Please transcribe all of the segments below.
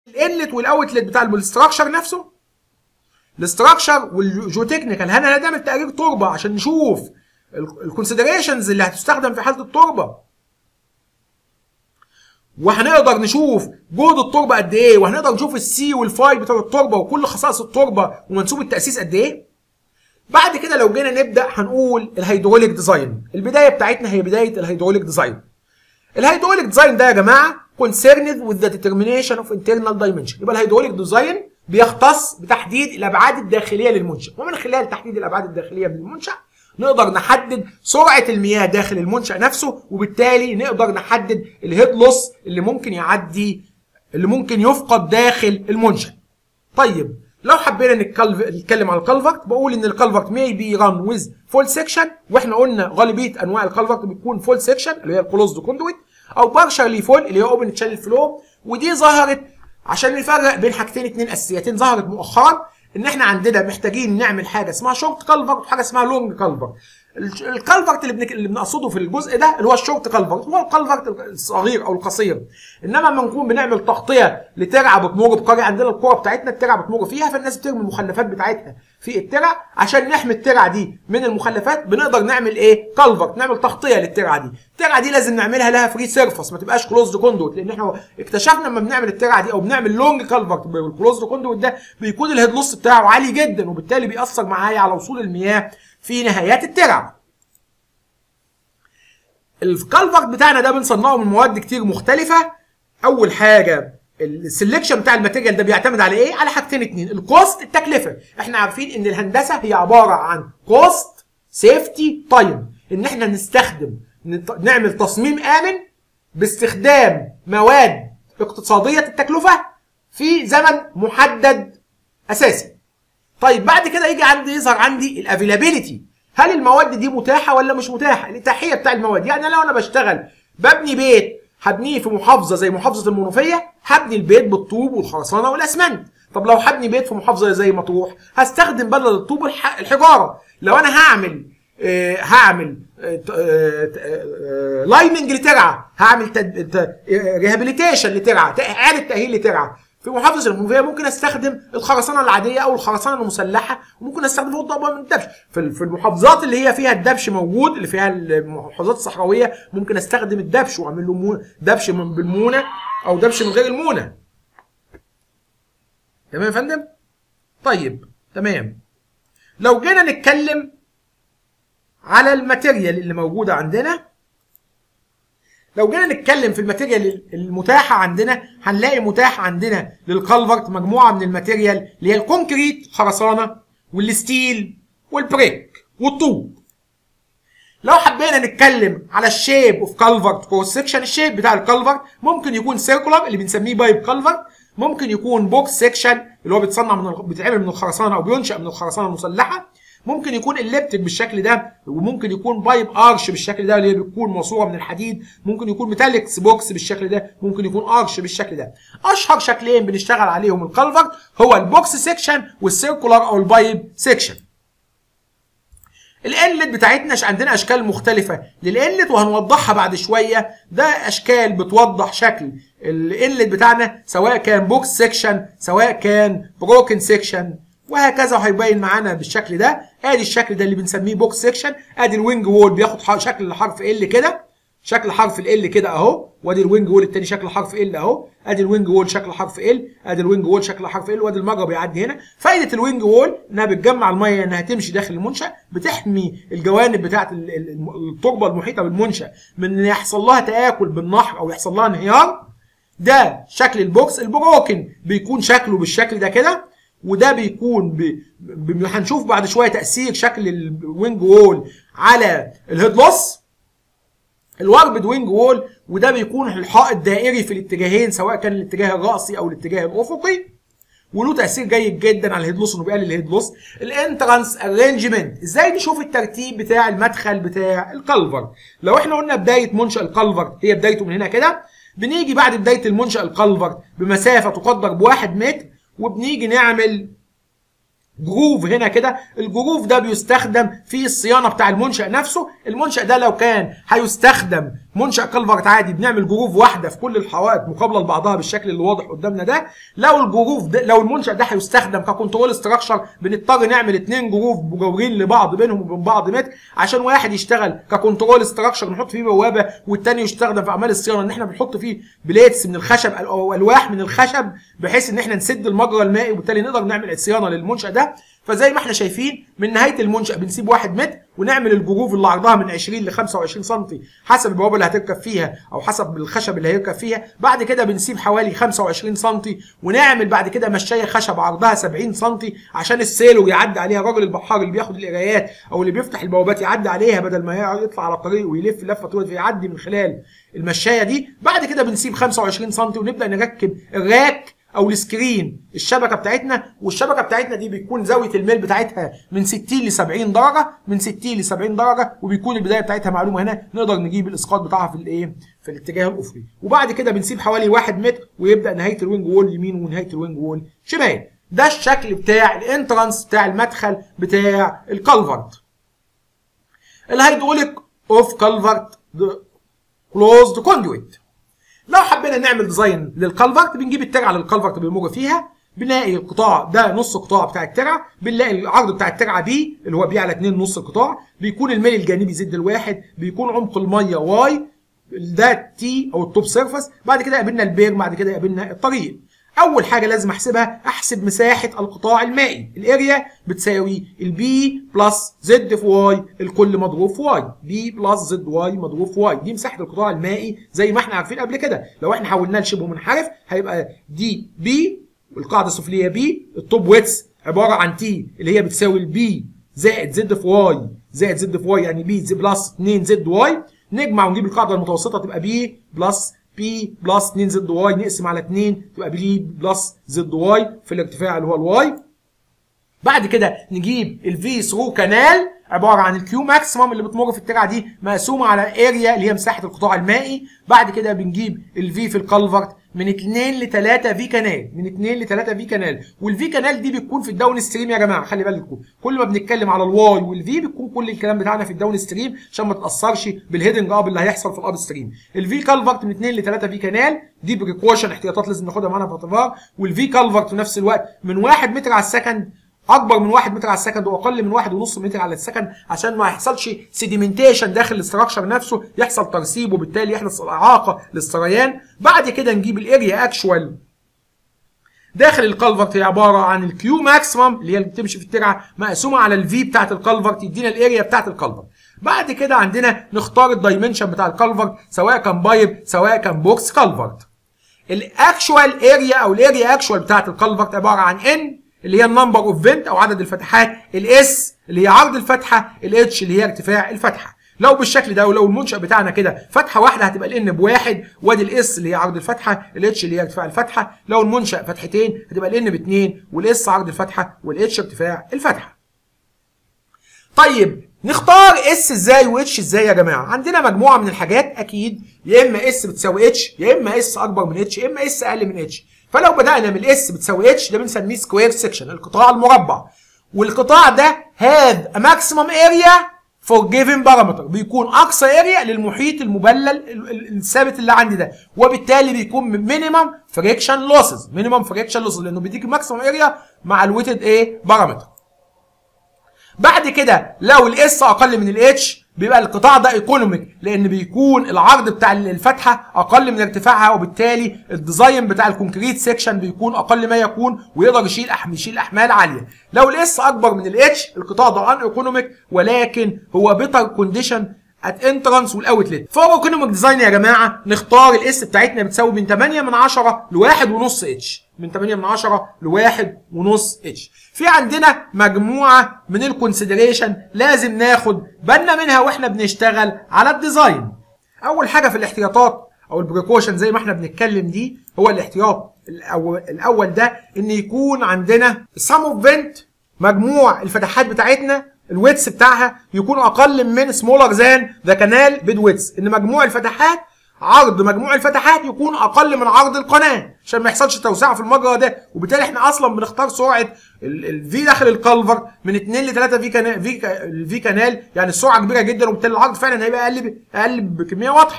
الانلت والاوتلت بتاع الاستراكشر نفسه الاستراكشر والجيوتكنيكال هل هنعمل تقرير تربه عشان نشوف الكونسيدريشنز اللي هتستخدم في حاله التربه وهنقدر نشوف جهد التربه قد ايه وهنقدر نشوف السي والفاي بتوع التربه وكل خصائص التربه ومنسوب التاسيس قد ايه بعد كده لو جينا نبدا هنقول الهيدروليك ديزاين البدايه بتاعتنا هي بدايه الهيدروليك ديزاين الهيدروليك ديزاين ده يا جماعه concerned with the determination of internal dimension يبقى الهيدروليك ديزاين بيختص بتحديد الابعاد الداخليه للمنشا ومن خلال تحديد الابعاد الداخليه من المنشا نقدر نحدد سرعه المياه داخل المنشا نفسه وبالتالي نقدر نحدد الهيد لوس اللي ممكن يعدي اللي ممكن يفقد داخل المنشا طيب لو حبينا نتكلم عن الكالفرت بقول ان الكالفرت may be run with full section واحنا قلنا غالبيه انواع الكالفرت بتكون فول سيكشن اللي هي الكلوزد كوندويت او بارشالي فول اللي هي اوبن تشانل فلو ودي ظهرت عشان نفرق بين حاجتين اتنين اساسيتين ظهرت مؤخرا ان احنا عندنا محتاجين نعمل حاجه اسمها شورت كالفرت وحاجه اسمها لونج كالفرت الكالفرت اللي, بنك... اللي بنقصده في الجزء ده اللي هو الشورت كالفرت هو الكالفرت الصغير او القصير انما لما نكون بنعمل تغطيه لترعه بتمر بقريه عندنا القرى بتاعتنا الترعه بتمر فيها فالناس بترمي المخلفات بتاعتها في الترع عشان نحمي الترعه دي من المخلفات بنقدر نعمل ايه كالفرت نعمل تغطيه للترعه دي الترعه دي لازم نعملها لها فري سيرفس ما تبقاش كلوزد كوندوت لان احنا اكتشفنا لما بنعمل الترعه دي او بنعمل لونج كالفرت بالكلوزد كوندوت ده بيكون الهيد لوس بتاعه عالي جدا وبالتالي بيأثر معايا على وصول المياه في نهايات الترعه الكالفرت بتاعنا ده بنصنعه من مواد كتير مختلفه اول حاجه السلكشن بتاع الماتيريال ده بيعتمد على ايه على حاجتين اتنين الكوست التكلفه احنا عارفين ان الهندسه هي عباره عن كوست سيفتي تايم ان احنا نستخدم نعمل تصميم امن باستخدام مواد اقتصاديه التكلفه في زمن محدد اساسي طيب بعد كده يجي عندي يظهر عندي الافيلابيلتي هل المواد دي متاحه ولا مش متاحه الاتاحيه بتاع المواد يعني لو انا بشتغل ببني بيت هبنيه في محافظه زي محافظه المنوفيه هبني البيت بالطوب والخرسانه والاسمنت طب لو هبني بيت في محافظه زي مطروح هستخدم بدل الطوب الحجاره لو انا هعمل آه هعمل آه آه لايننج لترعه هعمل ريهابيليتيشن لترعه اعاده تاهيل لترعه في محافظه المنوفيه ممكن استخدم الخرسانه العاديه او الخرسانه المسلحه وممكن استخدم فوق طبقه من الدبش في المحافظات اللي هي فيها الدبش موجود اللي فيها المحافظات الصحراويه ممكن استخدم الدبش واعمل له دبش من بالمونه او دبش من غير المونه تمام يا فندم طيب تمام لو جينا نتكلم على الماتيريال اللي موجوده عندنا لو جينا نتكلم في الماتيريال المتاحه عندنا هنلاقي متاح عندنا للكالفرت مجموعه من الماتيريال اللي هي الكونكريت خرسانه والستيل والبريك والطوب لو حبينا نتكلم على الشيب اوف كالفرت كروس سكشن الشيب بتاع الكالفرت ممكن يكون سيركولار اللي بنسميه بايب كالفرت ممكن يكون بوكس سكشن اللي هو بيتصنع من بيتعمل من الخرسانه او بينشا من الخرسانه المسلحه ممكن يكون الليبتك بالشكل ده وممكن يكون بايب ارش بالشكل ده اللي هي بتكون ماسوره من الحديد ممكن يكون ميتاليكس بوكس بالشكل ده ممكن يكون ارش بالشكل ده اشهر شكلين بنشتغل عليهم الكالفرت هو البوكس سيكشن والسيركولار او البايب سيكشن الانلت بتاعتنا عندنا اشكال مختلفه للانلت وهنوضحها بعد شويه ده اشكال بتوضح شكل الانلت بتاعنا سواء كان بوكس سيكشن سواء كان بروكن سيكشن وهكذا وهيبين معانا بالشكل ده ادي الشكل ده اللي بنسميه بوكس سيكشن ادي الوينج وول بياخد شكل الحرف ال كده شكل حرف ال كده اهو وادي الوينج وول التاني شكل حرف ال اهو ادي الوينج وول شكل حرف ال ادي الوينج وول شكل حرف ال وادي المجرى بيعدي هنا فايده الوينج وول انها بتجمع الميه انها تمشي داخل المنشا بتحمي الجوانب بتاعه التربه المحيطه بالمنشا من ان يحصل لها تاكل بالنهر او يحصل لها انهيار ده شكل البوكس البروكن بيكون شكله بالشكل ده كده وده بيكون ب... ب... هنشوف بعد شويه تاثير شكل الوينج وول على الهيد لوس الوربد وينج وول وده بيكون الحائط دائري في الاتجاهين سواء كان الاتجاه الرأسي او الاتجاه الافقي وله تاثير جيد جدا على الهيد لوس انه بيقلل الهيد لوس الانترانس ارينجمنت ازاي نشوف الترتيب بتاع المدخل بتاع الكالفر لو احنا قلنا بدايه منشا الكالفر هي بدايته من هنا كده بنيجي بعد بدايه المنشا الكالفر بمسافه تقدر بواحد متر وبنيجي نعمل جروف هنا كده الجروف ده بيستخدم في الصيانه بتاع المنشا نفسه المنشا ده لو كان هيستخدم منشأ كالفرت عادي بنعمل جروف واحده في كل الحوائط مقابله لبعضها بالشكل اللي واضح قدامنا ده لو الجروف ده لو المنشأ ده هيستخدم ككنترول ستراكشر بنضطر نعمل اتنين جروف مجاورين لبعض بينهم وبين بعض متر عشان واحد يشتغل ككنترول ستراكشر نحط فيه بوابه والتاني يستخدم في اعمال الصيانه ان احنا بنحط فيه بليتس من الخشب او الواح من الخشب بحيث ان احنا نسد المجرى المائي وبالتالي نقدر نعمل صيانه للمنشأ ده فزي ما احنا شايفين من نهايه المنشأ بنسيب واحد متر ونعمل الجروف اللي عرضها من 20 ل 25 سم حسب البوابه اللي هتركب فيها او حسب الخشب اللي هيركب فيها بعد كده بنسيب حوالي 25 سم ونعمل بعد كده مشايه خشب عرضها 70 سم عشان السيلور يعدي عليها الراجل البحار اللي بياخد القرايات او اللي بيفتح البوابات يعدي عليها بدل ما يطلع على الطريق ويلف لفه طويله فيعدي من خلال المشايه دي بعد كده بنسيب 25 سم ونبدا نركب الراك او السكرين الشبكه بتاعتنا والشبكه بتاعتنا دي بيكون زاويه الميل بتاعتها من 60 ل 70 درجه من 60 ل 70 درجه وبيكون البدايه بتاعتها معلومه هنا نقدر نجيب الاسقاط بتاعها في الايه في الاتجاه الافقي وبعد كده بنسيب حوالي 1 متر ويبدا نهايه الوينج وول يمين ونهايه الوينج وول شمال ده الشكل بتاع الانترانس بتاع المدخل بتاع الكالفرت الهيدروليك اوف كالفرت كلوزد كوندويت لو حبينا نعمل ديزاين للكالفرت بنجيب الترعه اللي الكالفرت بيمر فيها بنلاقي القطاع ده نص قطاع بتاع الترعه بنلاقي العرض بتاع الترعه بي اللي هو بي على 2 نص القطاع بيكون الميل الجانبي زد الواحد بيكون عمق الميه واي ده تي او التوب سيرفس بعد كده قابلنا البير بعد كده قابلنا الطريق اول حاجه لازم احسبها احسب مساحه القطاع المائي الاريا بتساوي البي بلس زد في واي الكل مضروب في واي بي بلس زد واي مضروب في واي دي مساحه القطاع المائي زي ما احنا عارفين قبل كده لو احنا حولناه لشبه منحرف هيبقى دي بي والقاعده السفليه بي التوب ويتس عباره عن تي اللي هي بتساوي البي زائد زد في واي زائد زد في واي يعني بي زد بلس 2 زد واي نجمع ونجيب القاعده المتوسطه تبقى بي بلس بي بلس 2 زد واي نقسم على 2 تبقى بي بلس زد واي في الارتفاع اللي هو الواي بعد كده نجيب الفي ثرو كانال عباره عن الكيو ماكسيمم اللي بتمر في الترعه دي مقسومه على اريا اللي هي مساحه القطاع المائي بعد كده بنجيب الفي في الكالفرت من 2 ل 3 في كانال من 2 ل 3 في كانال والفي كانال دي بتكون في الداون ستريم يا جماعه خلي بالكم كل ما بنتكلم على الواي والفي بيكون كل الكلام بتاعنا في الداون ستريم عشان ما تاثرش بالهيدنج اب اللي هيحصل في الاب ستريم الفي كالفرت من 2 ل 3 في كانال دي بريكوشن احتياطات لازم ناخدها معانا في الاعتبار والفي كالفرت في نفس الوقت من 1 متر على السكند اكبر من 1 متر على السكند واقل من 1.5 متر على السكند عشان ما يحصلش سيديمنتيشن داخل الاستراكشر نفسه يحصل ترسيب وبالتالي يحدث اعاقه للسريان بعد كده نجيب الاريا اكشوال داخل الكالفرت هي عباره عن الكيو ماكسيمم اللي هي اللي بتمشي في الترعه مقسومه على الفي بتاعت الكالفرت يدينا الاريا بتاعت الكالفرت بعد كده عندنا نختار الدايمنشن بتاع الكالفرت سواء كان بايب سواء كان بوكس كالفرت الاكشوال اريا او الاريا اكشوال بتاعت الكالفرت عباره عن ان اللي هي النمبر اوف فينت او عدد الفتحات الاس اللي هي عرض الفتحه الاتش اللي هي ارتفاع الفتحه لو بالشكل ده ولو المنشأ بتاعنا كده فتحه واحده هتبقى الان بواحد وادي الاس اللي هي عرض الفتحه الاتش اللي هي ارتفاع الفتحه لو المنشأ فتحتين هتبقى الان باثنين والاس عرض الفتحه والاتش ارتفاع الفتحه طيب نختار اس ازاي واتش ازاي يا جماعه عندنا مجموعه من الحاجات اكيد يا اما اس بتساوي اتش يا اما اس اكبر من اتش يا اما اس اقل من اتش فلو بدانا من الاس بتساوي اتش ده بنسميه سكوير سيكشن القطاع المربع والقطاع ده هاف ا ماكسيمم اريا فور جيفن بارامتر بيكون اقصى اريا للمحيط المبلل الثابت اللي عندي ده وبالتالي بيكون مينيمم فريكشن لوسز مينيمم فريكشن لوسز لانه بيديك ماكسيمم اريا مع الويتد ايه بارامتر بعد كده لو الاس اقل من الاتش بيبقى القطاع ده ايكونوميك لان بيكون العرض بتاع الفتحه اقل من ارتفاعها وبالتالي الديزاين بتاع الكونكريت سيكشن بيكون اقل ما يكون ويقدر يشيل أحمل يشيل احمال عاليه لو الاس اكبر من الاتش القطاع ده ان ايكونوميك ولكن هو بيتر كونديشن ات انترانس والاوتلت فور ايكونوميك ديزاين يا جماعه نختار الاس بتاعتنا بتساوي من 8 من 10 ل 1.5 اتش من 8 من 10 ل 1.5 اتش في عندنا مجموعه من الكونسيدريشن لازم ناخد بالنا منها واحنا بنشتغل على الديزاين اول حاجه في الاحتياطات او البريكوشن زي ما احنا بنتكلم دي هو الاحتياط الاول, الأول ده ان يكون عندنا سم اوف فينت مجموع الفتحات بتاعتنا الويتس بتاعها يكون اقل من سمولر ذان ذا كانال بيد ويتس ان مجموع الفتحات عرض مجموع الفتحات يكون اقل من عرض القناه عشان ما يحصلش توسعه في المجرى ده وبالتالي احنا اصلا بنختار سرعه الفي داخل الكالفر من 2 ل 3 في كانال في الفي كانال يعني السرعه كبيره جدا وبالتالي العرض فعلا هيبقى اقل اقل بكميه واضحه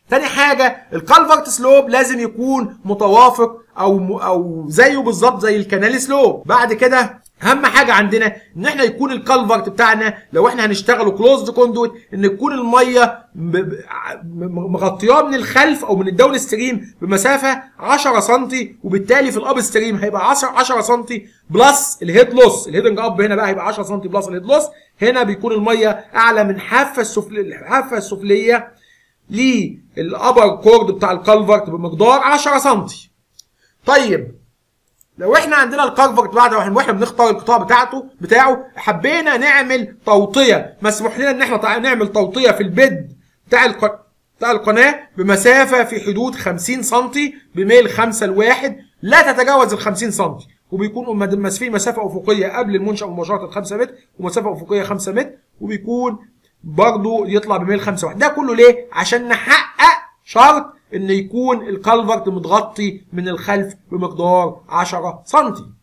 تاني حاجه الكالفرت سلوب لازم يكون متوافق او او زيه بالظبط زي الكنال سلوب بعد كده اهم حاجه عندنا ان احنا يكون الكالفرت بتاعنا لو احنا هنشتغله كلوزد كوندويت ان يكون الميه مغطياه من الخلف او من الداون ستريم بمسافه 10 سم وبالتالي في الاب ستريم هيبقى 10 10 سم بلس الهيد لوس الهيدنج اب هنا بقى هيبقى 10 سم بلس الهيد لوس هنا بيكون الميه اعلى من حافه السفليه الحافه السفليه للابر كورد بتاع الكالفرت بمقدار 10 سم طيب لو احنا عندنا الكالفرت بعد واحنا بنختار القطاع بتاعته بتاعه حبينا نعمل توطيه مسموح لنا ان احنا نعمل توطيه في البيد بتاع الق... بتاع القناه بمسافه في حدود 50 سم بميل 5 لواحد لا تتجاوز ال 50 سم وبيكون مسافين مسافه افقيه قبل المنشا مباشره 5 متر ومسافه افقيه 5 متر وبيكون برضه يطلع بميل 5 واحد ده كله ليه؟ عشان نحقق شرط ان يكون الكالفرت متغطي من الخلف بمقدار 10 سم